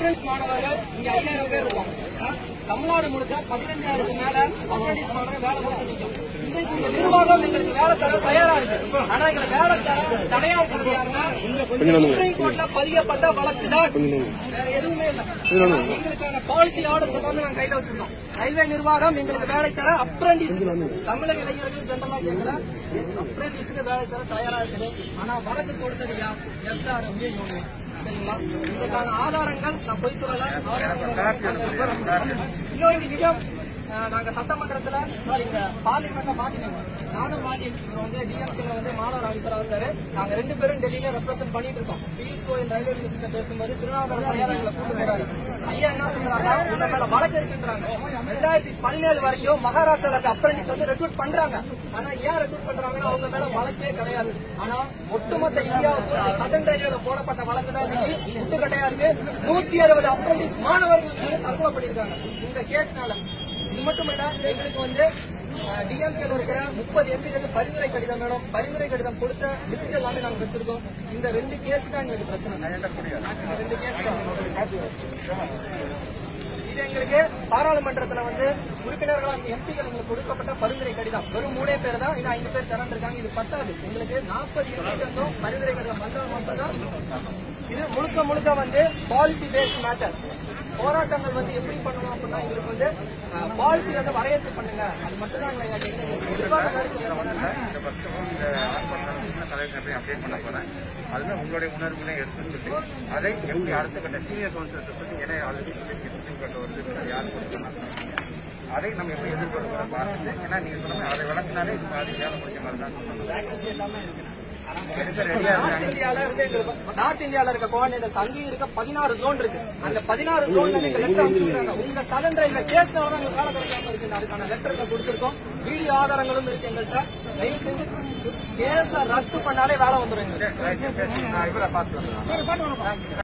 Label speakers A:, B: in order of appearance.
A: Entrance மாணவர்கள் இங்க ஐயாயிரம் பேர் இருக்கும் ஆ, தமிழ்நாடு முழுக்க பதினஞ்சாயிரத்துக்கு மேல அப்ரண்டிஸ் மாணவர்கள் வேலை முடிச்சு நிற்கும் இன்றைக்கு இந்த நிர்வாகம் எங்களுக்கு வேலை தர தயாரா இருக்கு ஆனா எங்களுக்கு வேலை தர தடையா இருக்கிறது யாருன்னா சுப்ரீம் கோர்ட்ல பதியப்பட்ட வழக்கு தான் வேற எதுவுமே இல்ல எங்களுக்கான பாலிசி ஆர்டர் வந்து நாங்க கையில வச்சிருந்தோம் ரயில்வே நிர்வாகம் எங்களுக்கு வேலை தர அப்ரண்டிஸ் தமிழக இளைஞர்கள் ஜென்ரலா கேட்கல அப்ரண்டிஸ்க்கு வேலை தர தயாரா இருக்குது ஆனா வழக்கு கொடுத்தது யார் எஸ்ஆர்எம் யூனியன் சரிங்களா இதுக்கான ஆதாரங்கள் நான் பொய் சொல்லல ஆதாரங்கள் இன்னொரு விஷயம் அஹ், நாங்க சட்டமன்றத்துல sorry, இங்க பார்லிமெண்ட்ல மாட்டினோம் நானும் மாட்டி இவர் வந்து டிஎம்கேல வந்து மாணவர் அமைச்சரா இருந்தாரு நாங்க ரெண்டு பேரும் டெல்லியில ரெப்ரசென்ட் பண்ணிட்டு இருக்கோம் பியூஷ் கோயல் ரயில்வே மினிஸ்டர் பேசும்போது திருநாவுக்கரசு ஐயா எங்களை கூட்டு போறாரு ஐயா என்ன சொல்றாங்க உங்க மேல வழக்கு இருக்குன்றாங்க ரெண்டாயிரத்தி பதினேழு வரைக்கும் மகாராஷ்டிரால இருக்க அப்ரண்டிஸ் வந்து ரெக்ரூட் பண்றாங்க ஆனா ஏன் ரெக்ரூட் பண்றாங்கன்னா அவங்க மேல வழக்கே கிடையாது ஆனா ஒட்டுமொத்த இந்தியாவுக்கு சதன் ரயில்வேல போடப்பட்ட வழக்கு தான் இன்னைக்கு முட்டுக்கட்டையா இருக்கு நூத்தி அறுபது அப்ரண்டிஸ் மாணவர்கள் வந்து தற்கொலை பண்ணிருக்காங்க இந்த கேஸ்னால இது மட்டும் இல்ல எங்களுக்கு வந்து டிஎம்கேல இருக்கிற முப்பது எம்பிகளுக்கு பரிந்துரை கடிதம் வேணும் பரிந்துரை கடிதம் கொடுத்த லிஸ்ட் எல்லாமே நாங்க வச்சிருக்கோம் இந்த ரெண்டு கேஸ் தான் எங்களுக்கு பிரச்சனை இந்த ரெண்டு கேஸ் தான் இது எங்களுக்கு பாராளுமன்றத்துல வந்து உறுப்பினர்களாக எம்பிகள் எங்களுக்கு கொடுக்கப்பட்ட பரிந்துரை கடிதம் வெறும் மூணே பேர் தான் இன்னும் ஐந்து பேர் திறந்து இருக்காங்க இது பத்தாது எங்களுக்கு நாற்பது எம்பிகளுக்கும் பரிந்துரை கடிதம் வந்தால் மட்டும்தான் இது முழுக்க முழுக்க வந்து பாலிசி பேஸ்ட் மேட்டர் போராட்டங்கள் வந்து எப்படி பண்ணணும் அப்படின்னா எங்களுக்கு வந்து பாலிசி வந்து வரையறை பண்ணுங்க அது மட்டும் தான் எங்க எங்க நிர்வாக கருத்து வேற ஒண்ணும் இல்ல.
B: இந்த வருஷம் இந்த ஆர்ப்பாட்டம் சின்ன தலைவர் அப்டேட் பண்ண போறேன் அதுல உங்களுடைய உணர்வுகளை எடுத்து சொல்லி அதை எப்படி அடுத்த கட்ட சீனியர் கவுன்சிலர் சொல்லி ஏன்னா ஆல்ரெடி சொல்லி சுப்ரீம் கோர்ட் வந்து யார் கொடுக்கணும் அதை நம்ம எப்படி எதிர்கொள்ள பார்த்துட்டு ஏன்னா நீங்க சொன்ன மாதிரி அதை வளர்த்தினாலே இது பாதி வேலை முடிச்ச மாதிரி தான் சொல்லணும் எடுக்க ரெடியா
A: நார்த் இந்தியால இருந்து எங்களுக்கு நார்த் இந்தியால இருக்க கோஆர்டினேட்டர்ஸ் அங்கேயும் இருக்க பதினாறு ஜோன் இருக்கு அந்த பதினாறு ஜோன்ல நீங்க லெட்டர் அனுப்பிச்சுறாங்க உங்க சதன் ரயில்வே கேஸ்னால தான் எங்களுக்கு வேலை கிடைக்காம இருக்கு அதுக்கான லெட்டர் கொடுத்திருக்கோம் வீடியோ ஆதாரங்களும் இருக்கு எங்கள்கிட்ட தயவு செஞ்சு கேஸ ரத்து பண்ணாலே வேலை வந்துடும் எங்களுக்கு
B: இவரை பார்த்து